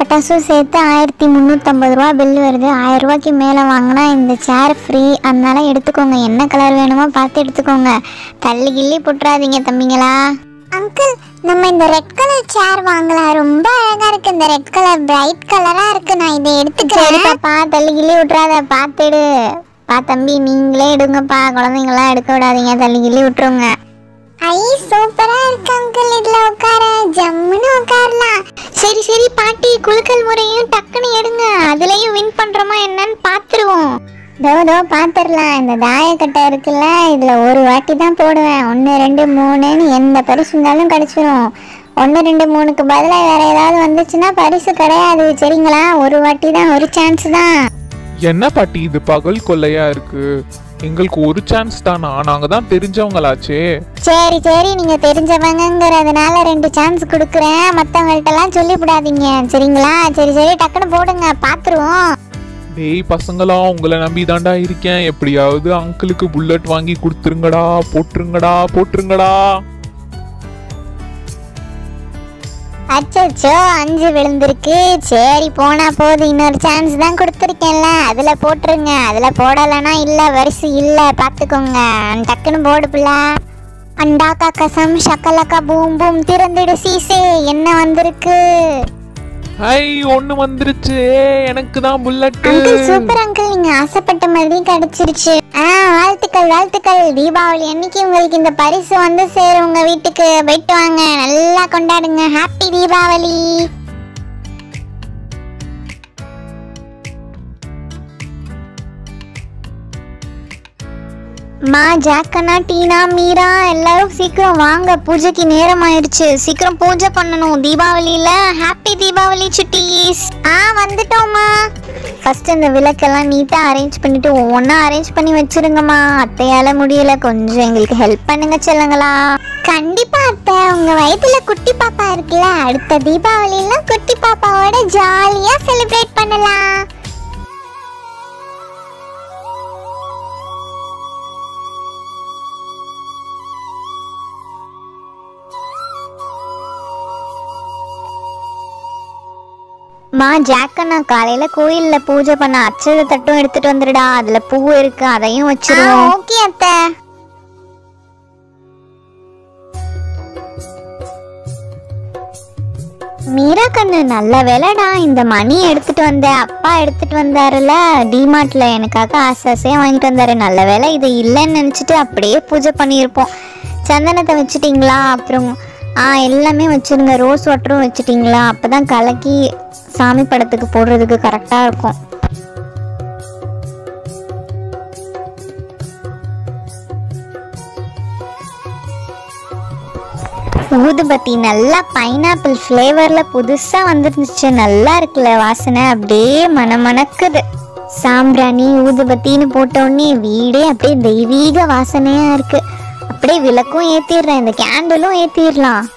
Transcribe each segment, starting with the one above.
பட்டாசும் சேர்த்து ஆயிரத்தி முந்நூற்றம்பது ரூபா பில் வருது ஆயிரம் ரூபாய்க்கு மேலே வாங்கினா இந்த சேர் ஃப்ரீ அதனால எடுத்துக்கோங்க என்ன கலர் வேணுமோ பார்த்து எடுத்துக்கோங்க தள்ளி கிள்ளி போட்டுறாதீங்க தம்பிங்களா அங்கிள் நம்ம இந்த ரெட் கலர் சேர் வாங்கலாம் ரொம்ப அழகா இருக்கு இந்த ரெட் கலர் பிரைட் கலரா இருக்கு நான் இதை சரி எடுத்துக்கிறேன் பாப்பா தள்ளி கிள்ளி விட்றாத பார்த்து எடு பா தம்பி நீங்களே எடுங்கப்பா குழந்தைங்களாம் எடுக்க விடாதீங்க தள்ளி கிள்ளி விட்டுருங்க ஐ சூப்பரா இருக்கு அங்கிள் இதுல உட்கார ஜம்முன்னு உட்காரலாம் சரி சரி பாட்டி குலுக்கல் முறையும் டக்குன்னு எடுங்க அதுலயும் வின் பண்றோமா என்னன்னு பாத்துருவோம் தோ தோ பாத்துரலாம் இந்த தாயக்கட்டை இருக்குல்ல இதுல ஒரு வாட்டி தான் போடுவேன் ஒன்று ரெண்டு மூணுன்னு எந்த பரிசு இருந்தாலும் கிடைச்சிரும் ஒன்று ரெண்டு மூணுக்கு பதிலாக வேற ஏதாவது வந்துச்சுன்னா பரிசு கிடையாது சரிங்களா ஒரு வாட்டி தான் ஒரு சான்ஸ் தான் என்ன பாட்டி இது பகல் கொள்ளையா இருக்கு எங்களுக்கு ஒரு சான்ஸ் தானா நாங்க தான் தெரிஞ்சவங்களாச்சே சரி சரி நீங்க தெரிஞ்சவங்கங்கிறதுனால ரெண்டு சான்ஸ் கொடுக்குறேன் மற்றவங்கள்ட்டலாம் சொல்லிவிடாதீங்க சரிங்களா சரி சரி டக்குன்னு போடுங்க பார்த்துருவோம் டேய் பசங்களா உங்களை நம்பி தாண்டா இருக்கேன் எப்படியாவது அங்கிளுக்கு புல்லட் வாங்கி கொடுத்துருங்கடா போட்டுருங்கடா போட்டுருங்கடா அச்சோ அஞ்சு விழுந்திருக்கு சரி போனா போதும் இன்னொரு சான்ஸ் தான் கொடுத்துருக்கேன்ல அதுல போட்டுருங்க அதுல போடலைன்னா இல்ல வரிசை இல்ல பாத்துக்கோங்க டக்குன்னு போடு புள்ள அண்டாக்கா கசம் ஷக்கலக்கா பூம் பூம் திறந்துடு சீசே என்ன வந்திருக்கு ஐ ஒண்ணு வந்துருச்சு எனக்கு தான் புல்லட்டு அங்கிள் சூப்பர் அங்கிள் நீங்க ஆசைப்பட்ட மாதிரி கிடைச்சிருச்சு ஆ வாழ்த்துக்கள் வாழ்த்துக்கள் தீபாவளி அன்னைக்கு உங்களுக்கு இந்த பரிசு வந்து சேரும் உங்க வீட்டுக்கு போயிட்டு வாங்க நல்லா கொண்டாடுங்க ஹாப்பி தீபாவளி மா ஜாக்கனா டீனா மீரா எல்லாரும் சீக்கிரம் வாங்க பூஜைக்கு நேரம் ஆயிடுச்சு சீக்கிரம் பூஜை பண்ணணும் தீபாவளியில ஹாப்பி தீபாவளி சுட்டீஸ் ஆ வந்துட்டோம்மா ஃபர்ஸ்ட் இந்த விளக்கெல்லாம் நீட்டா அரேஞ்ச் பண்ணிட்டு ஒவ்வொன்றா அரேஞ்ச் பண்ணி வச்சிருங்கம்மா அத்தையால முடியல கொஞ்சம் எங்களுக்கு ஹெல்ப் பண்ணுங்க செல்லுங்களா கண்டிப்பா அத்தை உங்க வயித்துல குட்டி பாப்பா இருக்குல்ல அடுத்த தீபாவளியில குட்டி பாப்பாவோட ஜாலியா செலிப்ரேட் பண்ணலாம் மா ஜாக்கண்ணா காலையில கோயில்ல பூஜை பண்ண அச்சத தட்டும் எடுத்துட்டு வந்துடுடா அதுல பூ இருக்கு அதையும் வச்சிருவோம் ஓகே அத்தை மீரா கண்ணு நல்ல வேலைடா இந்த மணி எடுத்துட்டு வந்த அப்பா எடுத்துட்டு வந்தாருல டிமார்ட்ல எனக்காக ஆசை ஆசையா வாங்கிட்டு வந்தாரு நல்ல வேலை இது இல்லைன்னு நினைச்சிட்டு அப்படியே பூஜை பண்ணியிருப்போம் சந்தனத்தை வச்சிட்டீங்களா அப்புறம் ஆ எல்லாமே வச்சிருங்க ரோஸ் வாட்டரும் வச்சிட்டீங்களா அப்பதான் கலக்கி சாமி படத்துக்கு போடுறதுக்கு கரெக்டா இருக்கும் ஊதுபத்தி நல்லா பைனாப்பிள் ஃப்ளேவர்ல புதுசா வந்துருந்துச்சு நல்லா இருக்குல்ல வாசனை அப்படியே மணமணக்குது சாம்பிராணி ஊதுபத்தின்னு போட்ட உடனே வீடே அப்படியே தெய்வீக வாசனையா இருக்கு அப்படியே விளக்கும் ஏத்திடுறேன் இந்த கேண்டிலும் ஏத்திடலாம்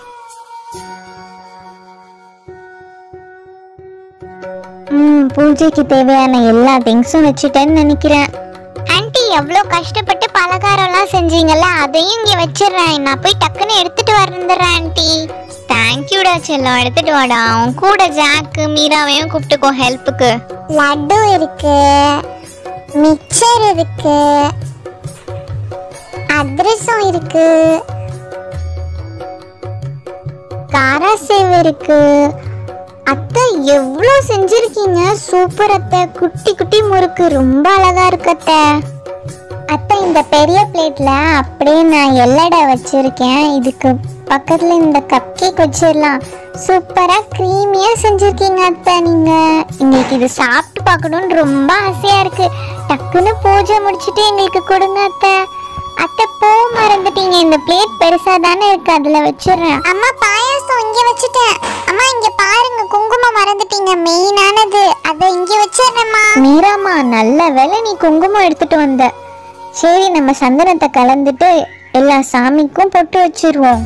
ம் பூஜைக்கு தேவையான எல்லா திங்ஸும் வச்சுட்டேன்னு நினைக்கிறேன் ஆன்ட்டி எவ்வளோ கஷ்டப்பட்டு பலகாரம்லாம் செஞ்சீங்கல்ல அதையும் இங்கே வச்சிடுறேன் நான் போய் டக்குன்னு எடுத்துட்டு வந்துடுறேன் ஆன்ட்டி தேங்க்யூடா செல்லம் எடுத்துட்டு வாடா உன் கூட ஜாக்கு மீராவையும் கூப்பிட்டுக்கோ ஹெல்ப்புக்கு லட்டு இருக்கு மிக்சர் இருக்கு அதிரசம் இருக்கு காராசேவ் இருக்கு அத்தை எவ்வளோ செஞ்சிருக்கீங்க சூப்பர் அத்தை குட்டி குட்டி முறுக்கு ரொம்ப அழகா இருக்கு அத்தை அத்தை இந்த பெரிய பிளேட்ல அப்படியே நான் எல்லடை வச்சிருக்கேன் இதுக்கு பக்கத்துல இந்த கப் கேக் வச்சிடலாம் சூப்பரா க்ரீமியா செஞ்சிருக்கீங்க அத்தை நீங்க எங்களுக்கு இது சாப்பிட்டு பார்க்கணும்னு ரொம்ப ஆசையா இருக்கு டக்குன்னு பூஜை முடிச்சிட்டு எங்களுக்கு கொடுங்க அத்தை அத்தை பூ மறந்துட்டீங்க இந்த பிளேட் பெருசா தானே இருக்கு அதுல வச்சிடுறேன் அம்மா பாயாசம் இங்க வச்சுட்டேன் அம்மா இங்க பாருங்க குங்குமம் மறந்துட்டீங்க மெயினானது அதை இங்க வச்சிடுறேம்மா மீராமா நல்ல வேளை நீ குங்குமம் எடுத்துட்டு வந்த சரி நம்ம சந்தனத்தை கலந்துட்டு எல்லா சாமிக்கும் பொட்டு வச்சிருவோம்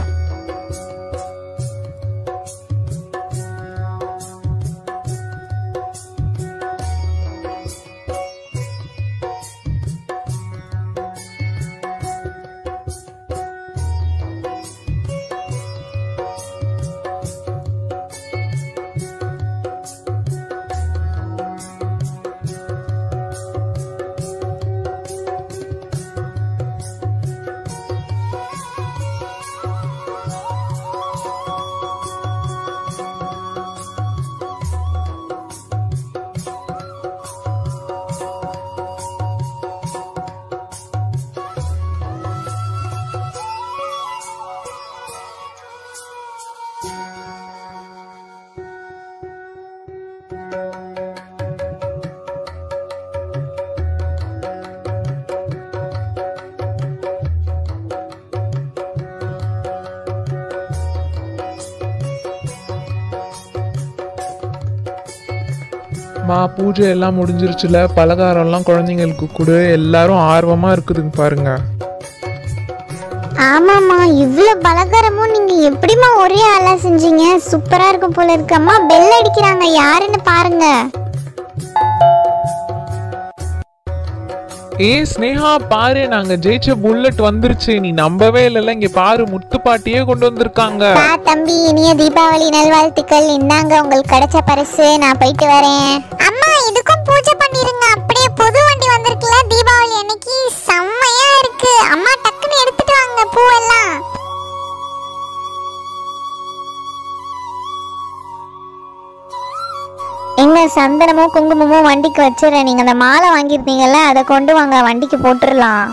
மா பூஜை எல்லாம் முடிஞ்சிருச்சுல பலகாரம் எல்லாம் குழந்தைங்களுக்கு கொடு எல்லாரும் ஆர்வமா இருக்குதுங்க பாருங்க ஆமாம்மா இவ்வளோ பலகாரமும் நீங்க எப்படிம்மா ஒரே ஆளா செஞ்சீங்க சூப்பரா இருக்கும் போல இருக்கு அம்மா பெல் அடிக்கிறாங்க யாருன்னு பாருங்க ஏ ஸ்னேகா பாரு நாங்க ஜெயிச்ச புல்லட் வந்துருச்சு நீ நம்பவே இல்லைல்ல இங்க பாரு முத்து பாட்டியே கொண்டு வந்திருக்காங்க பா தம்பி இனிய தீபாவளி நல்வாழ்த்துக்கள் இந்தாங்க உங்களுக்கு கிடைச்ச பரிசு நான் போயிட்டு வரேன் அம்மா இதுக்கும் பூஜை பண்ணிருங்க அப்படியே புது வண்டி வந்திருக்குல்ல தீபாவளி அன்னைக்கு செம்மையா இருக்கு அம்மா டக்குன்னு எடுத்துட்டு வாங்க பூவெல்லாம் எங்க சந்தனமும் குங்குமமும் வண்டிக்கு வச்சிடறேன் நீங்க அந்த மாலை வாங்கியிருந்தீங்கல்ல அதை கொண்டு வாங்க வண்டிக்கு போட்டுடலாம்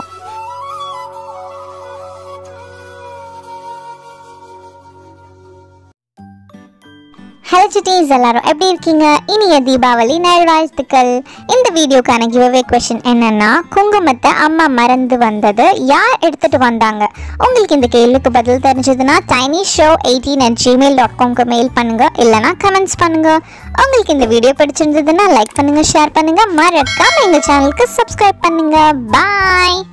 ஹலோ சிட்டிஸ் எல்லாரும் எப்படி இருக்கீங்க இனிய தீபாவளி நல்வாழ்த்துக்கள் இந்த வீடியோக்கான கிவ்அவே கொஷின் என்னன்னா குங்குமத்தை அம்மா மறந்து வந்தது யார் எடுத்துட்டு வந்தாங்க உங்களுக்கு இந்த கேள்விக்கு பதில் தெரிஞ்சதுன்னா tiny show eighteen at Gmail dot காம்க்கு மெயில் பண்ணுங்க இல்லைனா கமெண்ட்ஸ் பண்ணுங்க உங்களுக்கு இந்த வீடியோ பிடிச்சிருந்ததுன்னா லைக் பண்ணுங்க ஷேர் பண்ணுங்க மறக்காம எங்க சேனலுக்கு சப்ஸ்கிரைப் பண்ணுங்க பாய்